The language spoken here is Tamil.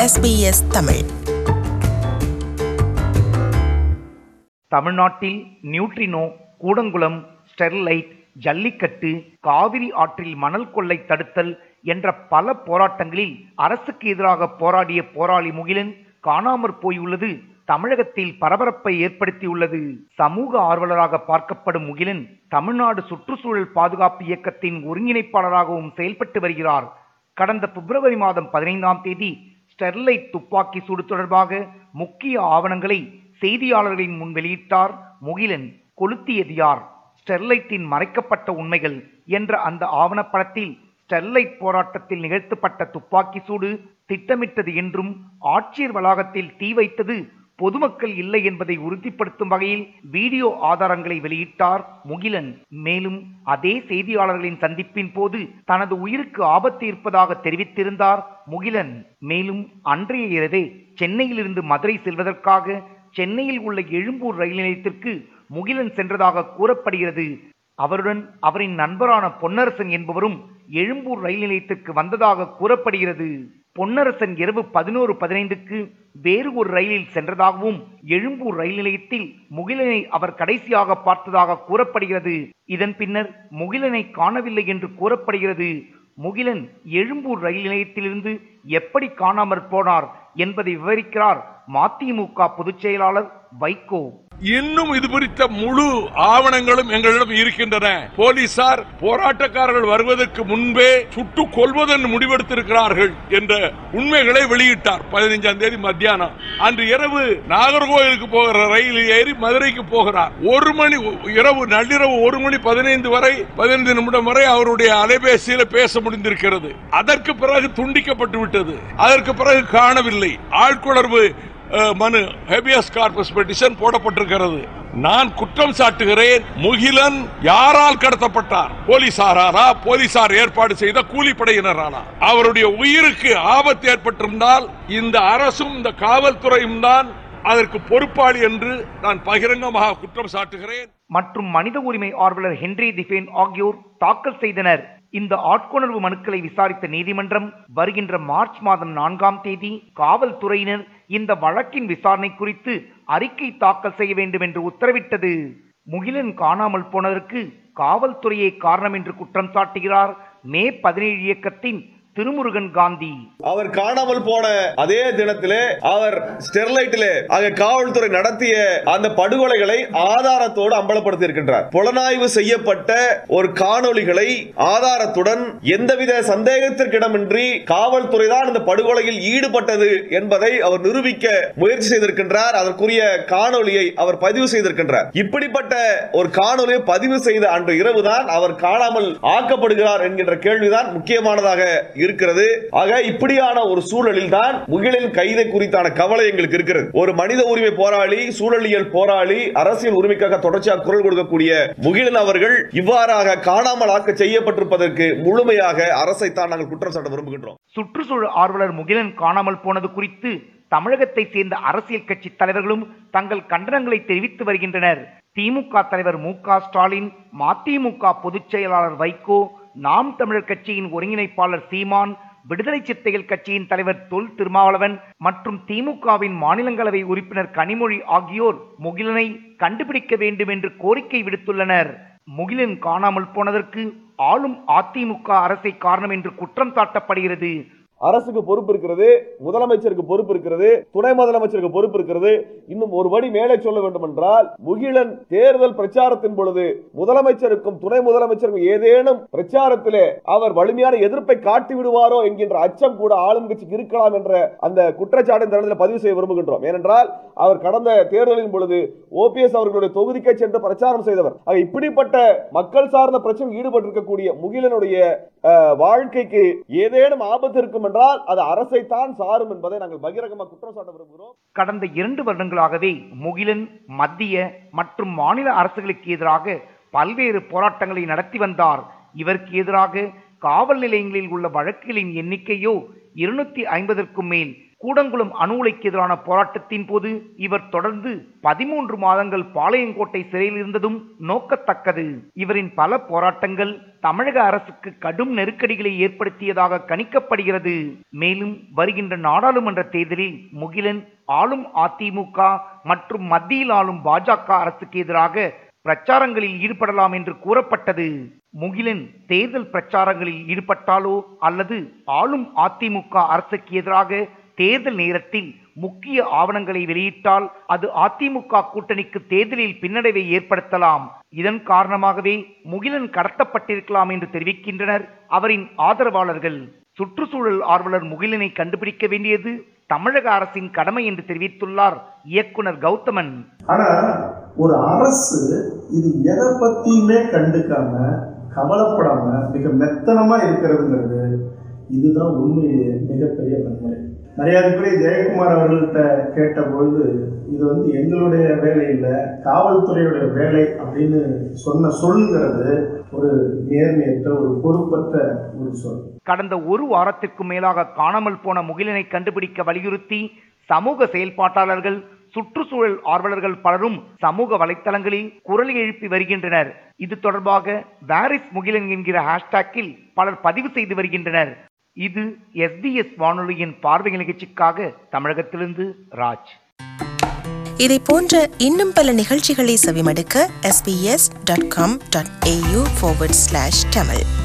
SBS தமிழ் தமிழ்நாட்டில் நியூட்ரினோ கூடங்குளம் ஸ்டெர்லைட் ஜல்லிக்கட்டு காவிரி ஆற்றில் மணல் கொள்ளை தடுத்தல் என்ற பல போராட்டங்களில் அரசுக்கு எதிராக போராடிய போராளி முகிலன் காணாமற் போயுள்ளது தமிழகத்தில் பரபரப்பை ஏற்படுத்தியுள்ளது சமூக ஆர்வலராக பார்க்கப்படும் முகிலன் தமிழ்நாடு சுற்றுச்சூழல் பாதுகாப்பு இயக்கத்தின் ஒருங்கிணைப்பாளராகவும் செயல்பட்டு வருகிறார் கடந்த பிப்ரவரி மாதம் பதினைந்தாம் தேதி ஸ்டெர்லைட் துப்பாக்கி சூடு தொடர்பாக முக்கிய ஆவணங்களை செய்தியாளர்களின் முன் வெளியிட்டார் முகிலன் கொளுத்தியது யார் ஸ்டெர்லைட்டின் மறைக்கப்பட்ட உண்மைகள் என்ற அந்த ஆவணப்படத்தில் ஸ்டெர்லைட் போராட்டத்தில் நிகழ்த்தப்பட்ட துப்பாக்கி சூடு திட்டமிட்டது என்றும் ஆட்சியர் வளாகத்தில் தீ வைத்தது பொதுமக்கள் இல்லை என்பதை உறுதிப்படுத்தும் வகையில் வீடியோ ஆதாரங்களை வெளியிட்டார் முகிலன் மேலும் அதே செய்தியாளர்களின் சந்திப்பின் போது தனது உயிருக்கு ஆபத்து இருப்பதாக தெரிவித்திருந்தார் முகிலன் மேலும் அன்றைய இரவே சென்னையிலிருந்து மதுரை செல்வதற்காக சென்னையில் உள்ள எழும்பூர் ரயில் நிலையத்திற்கு முகிலன் சென்றதாக கூறப்படுகிறது அவருடன் அவரின் நண்பரான பொன்னரசன் என்பவரும் எழும்பூர் ரயில் நிலையத்திற்கு வந்ததாக கூறப்படுகிறது பொன்னரசன் இரவு பதினோரு பதினைந்துக்கு வேறு ஒரு ரயிலில் சென்றதாகவும் எழும்பூர் ரயில் நிலையத்தில் முகிலனை அவர் கடைசியாக பார்த்ததாக கூறப்படுகிறது இதன் பின்னர் முகிலனை காணவில்லை என்று கூறப்படுகிறது முகிலன் எழும்பூர் ரயில் நிலையத்திலிருந்து எப்படி காணாமற் போனார் என்பதை விவரிக்கிறார் மதிமுக பொதுச் செயலாளர் வைகோ இன்னும் இது குறித்த முழு ஆவணங்களும் எங்களிடம் இருக்கின்றன போலீசார் போராட்டக்காரர்கள் வருவதற்கு முன்பே சுட்டுக் கொள்வதென்று முடிவெடுத்திருக்கிறார்கள் என்ற உண்மைகளை வெளியிட்டார் பதினைஞ்சாம் தேதி மத்தியானம் அன்று இரவு நாகர்கோவிலுக்கு போகிற ரயில் ஏறி மதுரைக்கு போகிறார் ஒரு மணி இரவு நள்ளிரவு ஒரு மணி பதினைந்து வரை பதினைந்து நிமிடம் வரை அவருடைய அலைபேசியில பேச முடிந்திருக்கிறது அதற்கு பிறகு துண்டிக்கப்பட்டு விட்டது அதற்கு பிறகு காணவில்லை ஆட்குணர்வு அஹ், மனு ஹெபியஸ் கார்பஸ் பெட்டிஷன் போடப்பட்டிருக்கிறது நான் குற்றம் சாட்டுகிறேன் முகிலன் யாரால் கடத்தப்பட்டார் போலீசாராரா போலீசார் ஏற்பாடு செய்த கூலிப்படையினரானா அவருடைய உயிருக்கு ஆபத்து ஏற்பட்டிருந்தால் இந்த அரசும் இந்த காவல்துறையும் தான் அதற்கு பொறுப்பாளி என்று நான் பகிரங்கமாக குற்றம் சாட்டுகிறேன் மற்றும் மனித உரிமை ஆர்வலர் ஹென்றி திஃபேன் ஆகியோர் தாக்கல் செய்தனர் இந்த ஆட்கொணர்வு மனுக்களை விசாரித்த நீதிமன்றம் வருகின்ற மார்ச் மாதம் நான்காம் தேதி காவல்துறையினர் இந்த வழக்கின் விசாரணை குறித்து அறிக்கை தாக்கல் செய்ய வேண்டும் என்று உத்தரவிட்டது முகிலன் காணாமல் போனதற்கு காவல்துறையே காரணம் என்று குற்றம் சாட்டுகிறார் மே பதினேழு இயக்கத்தின் திருமுருகன் காந்தி அவர் காணாமல் போன அதே தினத்திலே அவர் ஸ்டெர்லைட்டிலே அங்க காவல்துறை நடத்திய அந்த படுகொலைகளை ஆதாரத்தோடு அம்பலப்படுத்தி இருக்கின்றார் புலனாய்வு செய்யப்பட்ட ஒரு காணொளிகளை ஆதாரத்துடன் எந்தவித சந்தேகத்திற்கிடமின்றி காவல்துறை தான் இந்த படுகொலையில் ஈடுபட்டது என்பதை அவர் நிரூபிக்க முயற்சி செய்திருக்கின்றார் அதற்குரிய காணொளியை அவர் பதிவு செய்திருக்கின்றார் இப்படிப்பட்ட ஒரு காணொலியை பதிவு செய்த அன்று இரவுதான் அவர் காணாமல் ஆக்கப்படுகிறார் என்கின்ற கேள்விதான் முக்கியமானதாக இருக்கிறது ஆக இப்படியான ஒரு சூழலில் தான் முகிலின் கைதை குறித்தான கவலை எங்களுக்கு இருக்கிறது ஒரு மனித உரிமை போராளி சூழலியல் போராளி அரசியல் உரிமைக்காக தொடர்ச்சியாக குரல் கொடுக்கக்கூடிய முகிலன் அவர்கள் இவ்வாறாக காணாமல் ஆக்க செய்யப்பட்டிருப்பதற்கு முழுமையாக அரசை தான் நாங்கள் குற்றம் சாட்ட விரும்புகின்றோம் சுற்றுச்சூழல் ஆர்வலர் முகிலன் காணாமல் போனது குறித்து தமிழகத்தை சேர்ந்த அரசியல் கட்சி தலைவர்களும் தங்கள் கண்டனங்களை தெரிவித்து வருகின்றனர் திமுக தலைவர் மு க ஸ்டாலின் மதிமுக பொதுச் செயலாளர் வைகோ நாம் தமிழர் கட்சியின் ஒருங்கிணைப்பாளர் சீமான் விடுதலை சிறுத்தைகள் கட்சியின் தலைவர் தொல் திருமாவளவன் மற்றும் திமுகவின் மாநிலங்களவை உறுப்பினர் கனிமொழி ஆகியோர் முகிலனை கண்டுபிடிக்க வேண்டும் என்று கோரிக்கை விடுத்துள்ளனர் முகிலன் காணாமல் போனதற்கு ஆளும் அதிமுக அரசை காரணம் என்று குற்றம் சாட்டப்படுகிறது அரசுக்கு பொறுப்பு இருக்கிறது முதலமைச்சருக்கு பொறுப்பு இருக்கிறது துணை முதலமைச்சருக்கு பொறுப்பு இருக்கிறது இன்னும் ஒரு படி மேலே சொல்ல வேண்டும் என்றால் முகிலன் தேர்தல் பிரச்சாரத்தின் பொழுது முதலமைச்சருக்கும் துணை முதலமைச்சருக்கும் ஏதேனும் பிரச்சாரத்திலே அவர் வலிமையான எதிர்ப்பை காட்டி விடுவாரோ என்கின்ற அச்சம் கூட ஆளும் கட்சிக்கு இருக்கலாம் என்ற அந்த குற்றச்சாட்டின் தருணத்தில் பதிவு செய்ய விரும்புகின்றோம் ஏனென்றால் அவர் கடந்த தேர்தலின் பொழுது ஓபிஎஸ் அவர்களுடைய தொகுதிக்கே சென்று பிரச்சாரம் செய்தவர் ஆக இப்படிப்பட்ட மக்கள் சார்ந்த பிரச்சனை ஈடுபட்டிருக்கக்கூடிய முகிலனுடைய அஹ், வாழ்க்கைக்கு ஏதேனும் ஆபத்து இருக்கும் என்றால் அது அரசை தான் சாரும் என்பதை நாங்கள் பகிரங்கமாக குற்றம் சாட்ட விரும்புகிறோம் கடந்த இரண்டு வருடங்களாகவே முகிலன் மத்திய மற்றும் மாநில அரசுகளுக்கு எதிராக பல்வேறு போராட்டங்களை நடத்தி வந்தார் இதற்கு எதிராக காவல் நிலையங்களில் உள்ள வழக்குகளின் எண்ணிக்கையோ இருநூத்தி ஐம்பதற்கும் மேல் கூடங்குளம் அணு உலைக்கு எதிரான போராட்டத்தின் போது இவர் தொடர்ந்து பதிமூன்று மாதங்கள் பாளையங்கோட்டை சிறையில் இருந்ததும் நோக்கத்தக்கது இவரின் பல போராட்டங்கள் தமிழக அரசுக்கு கடும் நெருக்கடிகளை ஏற்படுத்தியதாக கணிக்கப்படுகிறது மேலும் வருகின்ற நாடாளுமன்ற தேர்தலில் முகிலன் ஆளும் அதிமுக மற்றும் மத்தியில் ஆளும் பாஜக அரசுக்கு எதிராக பிரச்சாரங்களில் ஈடுபடலாம் என்று கூறப்பட்டது முகிலன் தேர்தல் பிரச்சாரங்களில் ஈடுபட்டாலோ அல்லது ஆளும் அதிமுக அரசுக்கு எதிராக தேர்தல் நேரத்தில் முக்கிய ஆவணங்களை வெளியிட்டால் அது அதிமுக கூட்டணிக்கு தேர்தலில் பின்னடைவை ஏற்படுத்தலாம் இதன் காரணமாகவே முகிலன் கடத்தப்பட்டிருக்கலாம் என்று தெரிவிக்கின்றனர் அவரின் ஆதரவாளர்கள் சுற்றுச்சூழல் ஆர்வலர் முகிலனை கண்டுபிடிக்க வேண்டியது தமிழக அரசின் கடமை என்று தெரிவித்துள்ளார் இயக்குனர் கௌதமன் ஆனா ஒரு அரசு இது எதை பத்தியுமே கண்டுக்காம கவலைப்படாம மிக மெத்தனமா இருக்கிறதுங்கிறது இதுதான் உண்மையிலேயே மிகப்பெரிய வன்முறை மரியாதைக்குரிய ஜெயக்குமார் அவர்கள்ட்ட கேட்டபொழுது இது வந்து எங்களுடைய வேலை இல்லை காவல்துறையுடைய வேலை அப்படின்னு சொன்ன சொல்லுங்கிறது ஒரு நேர்மையற்ற ஒரு பொறுப்பற்ற ஒரு சொல் கடந்த ஒரு வாரத்திற்கு மேலாக காணாமல் போன முகிலனை கண்டுபிடிக்க வலியுறுத்தி சமூக செயல்பாட்டாளர்கள் சுற்றுச்சூழல் ஆர்வலர்கள் பலரும் சமூக வலைத்தளங்களில் குரல் எழுப்பி வருகின்றனர் இது தொடர்பாக வாரிஸ் முகிலன் என்கிற ஹேஷ்டாக்கில் பலர் பதிவு செய்து வருகின்றனர் இது எஸ்பிஎஸ் வானொலியின் பார்வை நிகழ்ச்சிக்காக தமிழகத்திலிருந்து ராஜ் இதை போன்ற இன்னும் பல நிகழ்ச்சிகளை செவிமடுக்க sbs.com.au forward slash tamil